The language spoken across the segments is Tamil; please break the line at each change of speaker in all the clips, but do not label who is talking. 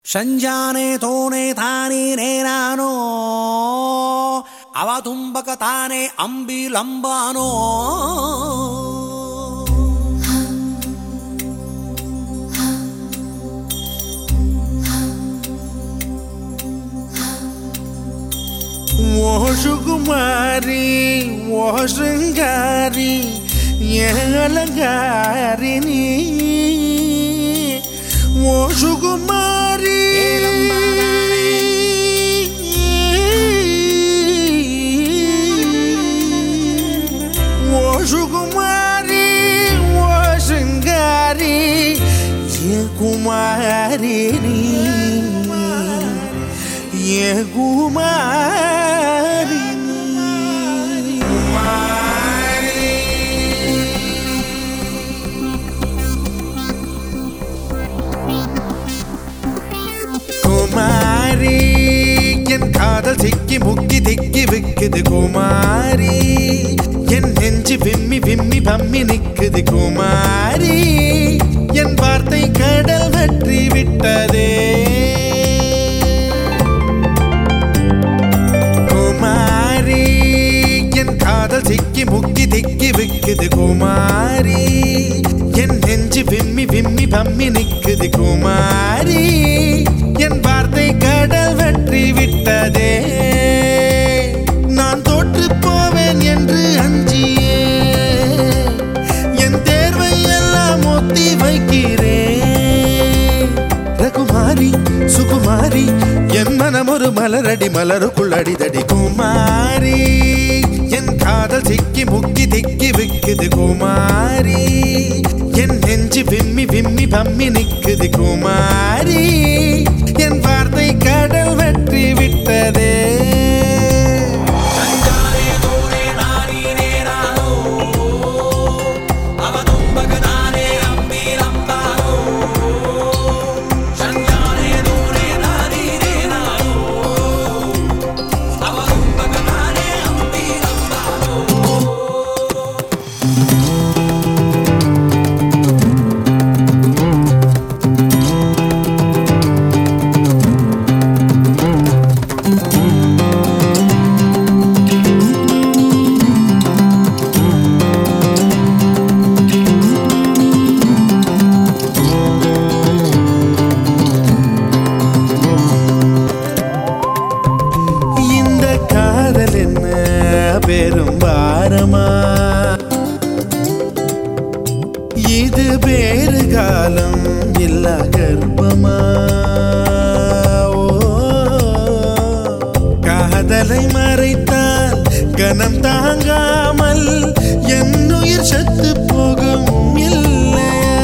ಸಂಜಾನೆ ತೋನೆ ತಾನೇ ನೇನಾನೋ ಅವ ತುಂಬಕ ತಾನೆ ಅಂಬಿಲಂಬಾನೋ
ಓ ಸುಕುಮಾರಿ ಓ ಶೃಂಗಾರಿ ಏಲಂಗಾರಿನಿ ಓ ಸುಕುಮಾರಿ ಓ ಸುಕುಮಾರಿ ಓ ಶೃಂಗಾರಿ ಏ ಕುಮಾರಿನಿ ஏ குமாரி குமாரி என் காதல் சிக்கி முக்கி திக்கி விக்குது குமாரி என் நெஞ்சு விம்மி விம்மி பம்மி நிக்குது குமாரி என் வார்த்தை கடல் வற்றி விட்டதே குமாரி என் காதல் சிக்கி முக்கி திக்கி விக்குது குமாரி என் நெஞ்சு விம்மி விம்மி பம்மி நிக்குது குமாரி என் வார்த்தை கடல் வெற்றி விட்டதே நான் தோற்று போவேன் என்று அஞ்சியே என் தேர்வை எல்லாம் ஒத்தி வைக்கிறேன் ரகுமாரி சுகுமாரி என் மனம் ஒரு மலரடி மலருக்குள் அடிதடி குமாரி என் காதல் சிக்கி முக்கி திக்கி விக்குது குமாரி என் நெஞ்சு விம்மி விம்மி பம்மி நிக்குது குமாரி என் வார்த்தை கடல் வெற்றி விட்டதே
ಸಂಜಾನೆ ತೋನೆ ತಾನೇ ನೇನಾನೋ ಅವ ತುಂಬಕ ತಾನೆ ಅಂಬಿಲಂಬಾನೋ ಸಂಜಾನೆ ತೋನೆ ತಾನೇ ನೇನಾನೋ ಅವ ತುಂಬಕ ತಾನೆ ಅಂಬಿಲಂಬಾನೋ
இந்த காதல் என்ன பெரும் பாரமா இது வேறு காலம் இல்ல கர்ப்பமா ஓ, காதலை மறைத்தால் கனம் தாங்காமல் என் உயிர் செத்து போகும் இல்லையா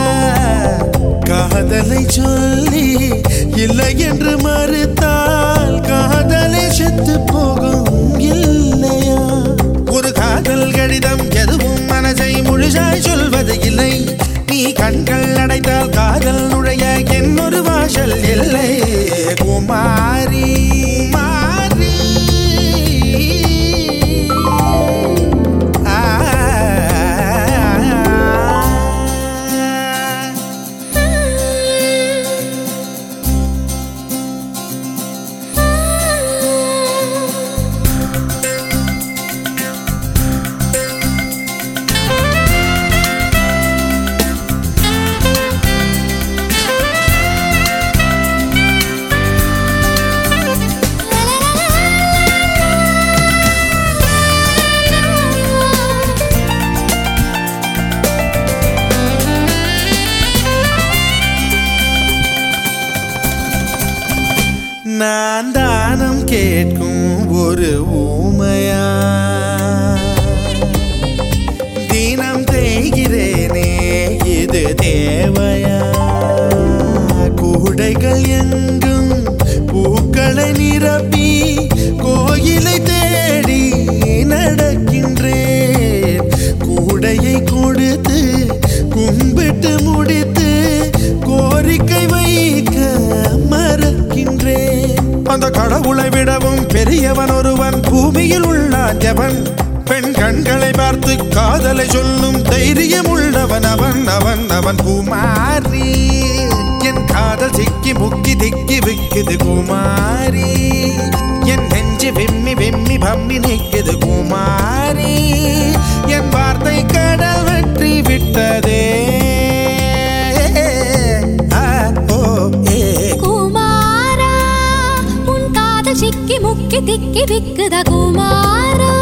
காதலை சொல்லி இல்லை என்று மறுத்தால் காதலை செத்து போகும் இல்லையா ஒரு காதல் கடிதம் எதுவும் மனசை முழுசாய் சொல்வது இல்லை நீ கண்கள் அடைத்தால் காதல் நுழைய என்னொரு வாசல் இல்லை குமாரி மாறி ஆ நான் தானம் கேட்கும் ஒரு ஊமையா தினம் தேய்கிறேனே இது தேவையா கூடைகள் எங்கும் பூக்களை நிரப்பி கோயிலை தேடி நடக்கின்றேன் கூடையை கொடுத்து கும்பிட்டு முடித்து கோரிக்கை வைக்க மறக்கின்றேன் அந்த கடவுளை விடவும் பெரியவன் ஒருவன் பூமியில் உள்ளான் எவன் பெண் கண்களை பார்த்து காதலை சொல்லும் தைரியம் உள்ளவன் அவன் அவன் அவன் குமாரி என் காதல் சிக்கி முக்கி திக்கி விக்குது குமாரி என் நெஞ்சு வெம்மி வெம்மி பம்மி நிக்குது குமாரி என் வார்த்தை கடல் வெற்றி விட்டதே ஆ, ஓ, ஏ.
குமாரா உன் காதல் சிக்கி முக்கி திக்கி விக்குத குமாரா